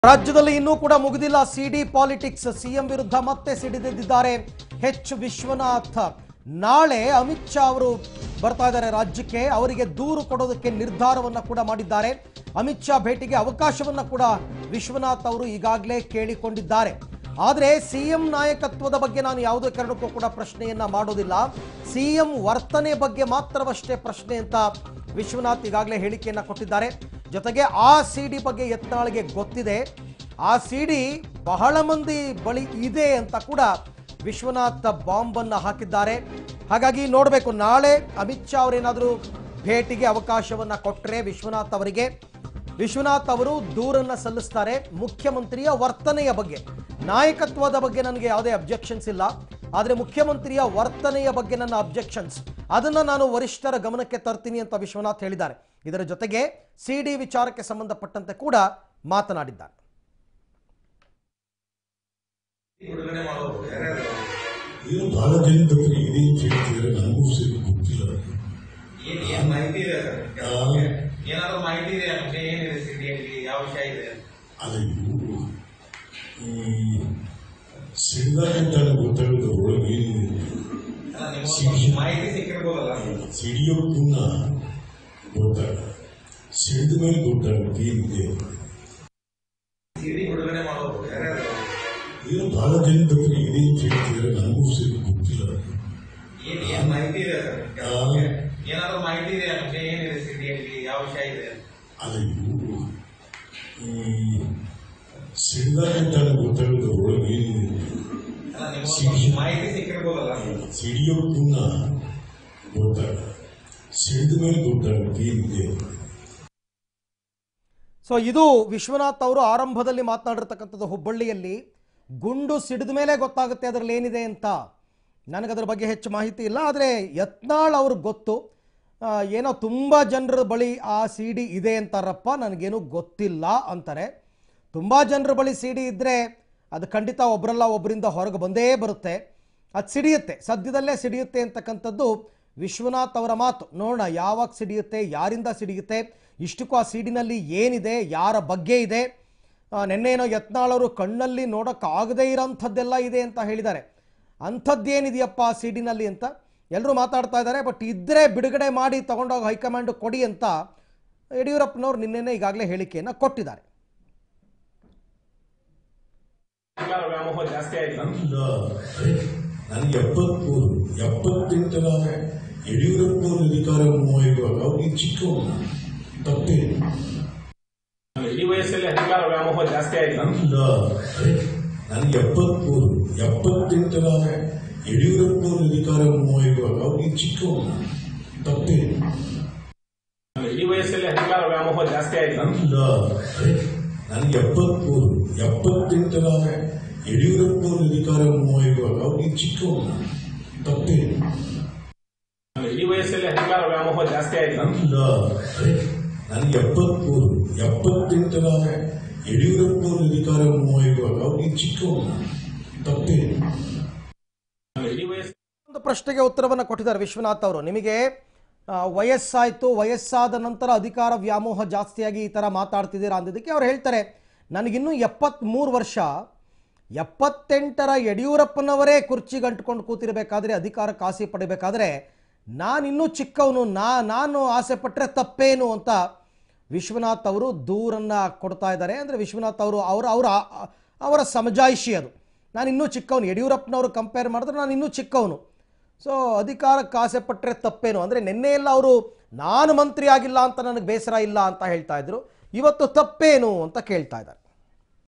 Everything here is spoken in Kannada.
ರಾಜ್ಯದಲ್ಲಿ ಇನ್ನೂ ಕೂಡ ಮುಗಿದಿಲ್ಲ ಸಿಡಿ ಪಾಲಿಟಿಕ್ಸ್ ಸಿಎಂ ವಿರುದ್ಧ ಮತ್ತೆ ಸಿಡಿದಿದ್ದಾರೆ ಎಚ್ ವಿಶ್ವನಾಥ್ ನಾಳೆ ಅಮಿತ್ ಶಾ ಅವರು ಬರ್ತಾ ಇದ್ದಾರೆ ರಾಜ್ಯಕ್ಕೆ ಅವರಿಗೆ ದೂರು ಕೊಡೋದಕ್ಕೆ ನಿರ್ಧಾರವನ್ನ ಕೂಡ ಮಾಡಿದ್ದಾರೆ ಅಮಿತ್ ಶಾ ಭೇಟಿಗೆ ಅವಕಾಶವನ್ನ ಕೂಡ ವಿಶ್ವನಾಥ್ ಅವರು ಈಗಾಗಲೇ ಕೇಳಿಕೊಂಡಿದ್ದಾರೆ ಆದರೆ ಸಿಎಂ ನಾಯಕತ್ವದ ಬಗ್ಗೆ ನಾನು ಯಾವುದೇ ಕಾರಣಕ್ಕೂ ಕೂಡ ಪ್ರಶ್ನೆಯನ್ನ ಮಾಡೋದಿಲ್ಲ ಸಿಎಂ ವರ್ತನೆ ಬಗ್ಗೆ ಮಾತ್ರವಷ್ಟೇ ಪ್ರಶ್ನೆ ಅಂತ ವಿಶ್ವನಾಥ್ ಈಗಾಗಲೇ ಹೇಳಿಕೆಯನ್ನ ಕೊಟ್ಟಿದ್ದಾರೆ ಜೊತೆಗೆ ಆ ಸಿಡಿ ಬಗ್ಗೆ ಯತ್ನಾಳ್ಗೆ ಗೊತ್ತಿದೆ ಆ ಸಿಡಿ ಬಹಳ ಮಂದಿ ಬಳಿ ಇದೆ ಅಂತ ಕೂಡ ವಿಶ್ವನಾಥ್ ಬಾಂಬ್ ಅನ್ನ ಹಾಕಿದ್ದಾರೆ ಹಾಗಾಗಿ ನೋಡಬೇಕು ನಾಳೆ ಅಮಿತ್ ಶಾ ಅವರೇನಾದರೂ ಭೇಟಿಗೆ ಅವಕಾಶವನ್ನ ಕೊಟ್ಟರೆ ವಿಶ್ವನಾಥ್ ಅವರಿಗೆ ವಿಶ್ವನಾಥ್ ಅವರು ದೂರನ್ನ ಸಲ್ಲಿಸ್ತಾರೆ ಮುಖ್ಯಮಂತ್ರಿಯ ವರ್ತನೆಯ ಬಗ್ಗೆ ನಾಯಕತ್ವದ ಬಗ್ಗೆ ನನಗೆ ಯಾವುದೇ ಅಬ್ಜೆಕ್ಷನ್ಸ್ ಇಲ್ಲ ಆದರೆ ಮುಖ್ಯಮಂತ್ರಿಯ ವರ್ತನೆಯ ಬಗ್ಗೆ ನನ್ನ ಅಬ್ಜೆಕ್ಷನ್ಸ್ ಅದನ್ನ ನಾನು ವರಿಷ್ಠರ ಗಮನಕ್ಕೆ ತರ್ತೀನಿ ಅಂತ ವಿಶ್ವನಾಥ್ ಹೇಳಿದ್ದಾರೆ ಇದರ ಜೊತೆಗೆ ಸಿಡಿ ವಿಚಾರಕ್ಕೆ ಸಂಬಂಧಪಟ್ಟಂತೆ ಕೂಡ ಮಾತನಾಡಿದ್ದಾರೆ ಬಿಡುಗಡೆ ಮಾಡೋರು ಯಾರ್ಯಾರು ಇದು ಬಹಳ ದಿನದ ಹತ್ರ ಇದೆ ಅಂತ ಹೇಳ್ತಿದ್ರೆ ನನಗೂ ಸರಿ ಗೊತ್ತಿಲ್ಲ ಏನ್ ಏನ್ ಮಾಹಿತಿ ಇದೆ ಸರ್ ಆ, ಏನಾದ್ರು ಮಾಹಿತಿ ಇದೆ ನಮ್ಗೆ ಏನಿದೆ ಸಿಟಿಯಲ್ಲಿ ಯಾವ ವಿಷಯ ಇದೆ ಅಲ್ಲ ಇವು ಸಿಡಿದಾಗ ತಾನೇ ಗೊತ್ತಾಗುತ್ತೆ ಒಳಗೆ ಏನಿದೆ ಅಲ್ಲ, ನಿಮ್ಗೆ ಮಾಹಿತಿ ಸಿಕ್ಕಿರ್ಬೋದಲ್ಲ ಸಿಡಿಯೋಕ್ಕನ್ನ ಗೊತ್ತಾಗ ಸಿಡಿದ ಮೇಲೆ ಗೊತ್ತಾಗುತ್ತೆ ಏನಿದೆ ಸಿಡಿ ಬಿಡುಗಡೆ ಮಾಡೋರು ಯಾರ್ಯಾರು ಇದು ಬಹಳ ದಿನದ ಹತ್ರ ಇದೆ ಅಂತ ಹೇಳ್ತಿದ್ರೆ ನನಗೂ ಸರಿ ಗೊತ್ತಿಲ್ಲ ಏನ್ ಏನ್ ಮಾಹಿತಿ ಇದೆ ಸರ್ ಆ, ಏನಾದ್ರು ಮಾಹಿತಿ ಇದೆ ನಮ್ಗೆ ಏನಿದೆ ಸಿಟಿಯಲ್ಲಿ ಯಾವ ವಿಷಯ ಇದೆ ಅಲ್ಲ ಇವು ಸಿಡಿದಾಗ ತಾನೇ ಗೊತ್ತಾಗುತ್ತೆ ಒಳಗೆ ಏನಿದೆ ಅಲ್ಲ, ನಿಮ್ಗೆ ಮಾಹಿತಿ ಸಿಕ್ಕಿರ್ಬೋದಲ್ಲ ಸಿಡಿಯೋಕ್ಕನ್ನ ಗೊತ್ತಾಗ ಸಿಡಿದ ಮೇಲೆ ಗೊತ್ತಾಗುತ್ತೆ ಏನಿದೆ ಸೊ ಇದು ವಿಶ್ವನಾಥ್ ಅವರು ಆರಂಭದಲ್ಲಿ ಮಾತನಾಡಿರ್ತಕ್ಕಂಥದ್ದು ಹುಬ್ಬಳ್ಳಿಯಲ್ಲಿ ಗುಂಡು ಸಿಡಿದ ಮೇಲೆ ಗೊತ್ತಾಗುತ್ತೆ ಅದರಲ್ಲಿ ಏನಿದೆ ಅಂತ ನನಗದ್ರ ಬಗ್ಗೆ ಹೆಚ್ಚು ಮಾಹಿತಿ ಇಲ್ಲ ಆದರೆ ಯತ್ನಾಳ್ ಅವ್ರಿಗೆ ಗೊತ್ತು ಆ, ಏನೋ ತುಂಬ ಜನರ ಬಳಿ ಆ ಸಿ ಡಿ ಇದೆ ಅಂತಾರಪ್ಪ ನನಗೇನು ಗೊತ್ತಿಲ್ಲ ಅಂತಾರೆ ತುಂಬ ಜನರ ಬಳಿ ಸಿ ಡಿ ಇದ್ದರೆ ಅದು ಖಂಡಿತ ಒಬ್ಬರಲ್ಲ ಒಬ್ಬರಿಂದ ಹೊರಗೆ ಬಂದೇ ಬರುತ್ತೆ ಅದು ಸಿಡಿಯುತ್ತೆ ಸದ್ಯದಲ್ಲೇ ಸಿಡಿಯುತ್ತೆ ಅಂತಕ್ಕಂಥದ್ದು ವಿಶ್ವನಾಥ್ ಅವರ ಮಾತು ನೋಡೋಣ ಯಾವಾಗ ಸಿಡಿಯುತ್ತೆ ಯಾರಿಂದ ಸಿಡಿಯುತ್ತೆ ಇಷ್ಟಕ್ಕೂ ಆ ಸಿಡಿನಲ್ಲಿ ಏನಿದೆ ಯಾರ ಬಗ್ಗೆ ಇದೆ ಆ, ನೆನ್ನೆನೋ ಯತ್ನಾಳ್ ಅವರು ಕಣ್ಣಲ್ಲಿ ನೋಡೋಕ್ಕಾಗದೇ ಇರೋಂಥದ್ದೆಲ್ಲ ಇದೆ ಅಂತ ಹೇಳಿದ್ದಾರೆ ಅಂಥದ್ದೇನಿದೆಯಪ್ಪ ಆ ಸಿಡಿನಲ್ಲಿ ಅಂತ ಎಲ್ಲರೂ ಮಾತಾಡ್ತಾ ಇದ್ದಾರೆ ಬಟ್ ಇದ್ದರೆ ಬಿಡುಗಡೆ ಮಾಡಿ ತಗೊಂಡೋಗಿ ಹೈಕಮಾಂಡ್ ಕೊಡಿ ಅಂತ ಯಡಿಯೂರಪ್ಪನವ್ರು ನಿನ್ನೆನೇ ಈಗಾಗಲೇ ಹೇಳಿಕೆಯನ್ನು ಕೊಟ್ಟಿದ್ದಾರೆ ಸರ್ಕಾರ ವ್ಯಾಮೋಹ ಜಾಸ್ತಿ ಆಯ್ತು ಇಲ್ಲ ಅರೆ, ನನಗೆ ಎಪ್ಪತ್ಮೂರು ಎಪ್ಪತ್ತೆಂಟರ ಯಡಿಯೂರಪ್ಪನವ್ರ ಅಧಿಕಾರ ಇರುವಾಗ ಅವ್ರಿಗೆ ಚಿಕ್ಕವನು ತಪ್ಪೇನು ಇಡೀ ವಯಸ್ಸಲ್ಲಿ ಅಧಿಕಾರ ವ್ಯಾಮೋಹ ಜಾಸ್ತಿ ಆಯ್ತು ಇಲ್ಲ ಅರೆ, ನನಗೆ ಎಪ್ಪತ್ಮೂರು ಎಪ್ಪತ್ತೆಂಟರ ಯಡಿಯೂರಪ್ಪನವ್ರ ಅಧಿಕಾರ ಇರುವಾಗ ಅವ್ರಿಗೆ ಚಿಕ್ಕವನು ತಪ್ಪೇನು ಇಡೀ ವಯಸ್ಸಲ್ಲಿ ಅಧಿಕಾರ ವ್ಯಾಮೋಹ ಜಾಸ್ತಿ ಆಯ್ತು ಇಲ್ಲ ಅರೆ, ನನಗೆ ಎಪ್ಪತ್ಮೂರು ಎಪ್ಪತ್ತೆಂಟರ ಯಡಿಯೂರಪ್ಪನವ್ರ ಅಧಿಕಾರ ಇರುವಾಗ ಅವ್ರಿಗೆ ಚಿಕ್ಕವನು ತಪ್ಪೇನು ಇಡೀ ವಯಸ್ಸಲ್ಲಿ ಅಧಿಕಾರ ವ್ಯಾಮೋಹ ಜಾಸ್ತಿ ಆಯ್ತು ಇಲ್ಲ ಅರೆ, ನನಗೆ ಎಪ್ಪತ್ಮೂರು ಎಪ್ಪತ್ತೆಂಟರ ಯಡಿಯೂರಪ್ಪನವ್ರ ಅಧಿಕಾರ ಇರುವಾಗ ಅವ್ರಿಗೆ ಚಿಕ್ಕವನು ತಪ್ಪೇನು ಇಡೀ ವಯಸ್ಸು ಒಂದು ಪ್ರಶ್ನೆಗೆ ಉತ್ತರವನ್ನು ಕೊಟ್ಟಿದ್ದಾರೆ ವಿಶ್ವನಾಥ್ ಅವರು ನಿಮಗೆ ಆ, ವಯಸ್ಸಾಯ್ತು ವಯಸ್ಸಾದ ನಂತರ ಅಧಿಕಾರ ವ್ಯಾಮೋಹ ಜಾಸ್ತಿಯಾಗಿ ಈ ಥರ ಮಾತಾಡ್ತಿದ್ದೀರಾ ಅಂದಿದ್ದಕ್ಕೆ ಅವ್ರು ಹೇಳ್ತಾರೆ ನನಗಿನ್ನೂ ಎಪ್ಪತ್ತ್ಮೂರು ವರ್ಷ ಎಪ್ಪತ್ತೆಂಟರ ಯಡಿಯೂರಪ್ಪನವರೇ ಕುರ್ಚಿಗೆ ಅಂಟ್ಕೊಂಡು ಕೂತಿರಬೇಕಾದ್ರೆ ಅಧಿಕಾರಕ್ಕೆ ಆಸೆ ಪಡಿಬೇಕಾದ್ರೆ ನಾನಿನ್ನೂ ಚಿಕ್ಕವನು ನಾ ನಾನು ಆಸೆ ಪಟ್ಟರೆ ತಪ್ಪೇನು ಅಂತ ವಿಶ್ವನಾಥ್ ಅವರು ದೂರನ್ನು ಕೊಡ್ತಾ ಇದ್ದಾರೆ ಅಂದರೆ ವಿಶ್ವನಾಥ್ ಅವರು ಅವರ ಅವರ ಅವರ ಸಮಜಾಯಿಷಿ ಅದು ನಾನು ಇನ್ನೂ ಚಿಕ್ಕವನು ಯಡಿಯೂರಪ್ಪನವರು ಕಂಪೇರ್ ಮಾಡಿದ್ರೆ ನಾನು ಇನ್ನೂ ಚಿಕ್ಕವನು ಸೊ ಅಧಿಕಾರಕ್ಕೆ ಆಸೆ ಪಟ್ಟರೆ ತಪ್ಪೇನು ಅಂದರೆ ನಿನ್ನೆ ಎಲ್ಲ ಅವರು ನಾನು ಮಂತ್ರಿ ಆಗಿಲ್ಲ ಅಂತ ನನಗೆ ಬೇಸರ ಇಲ್ಲ ಅಂತ ಹೇಳ್ತಾ ಇದ್ರು ಇವತ್ತು ತಪ್ಪೇನು ಅಂತ ಕೇಳ್ತಾ ಇದ್ದಾರೆ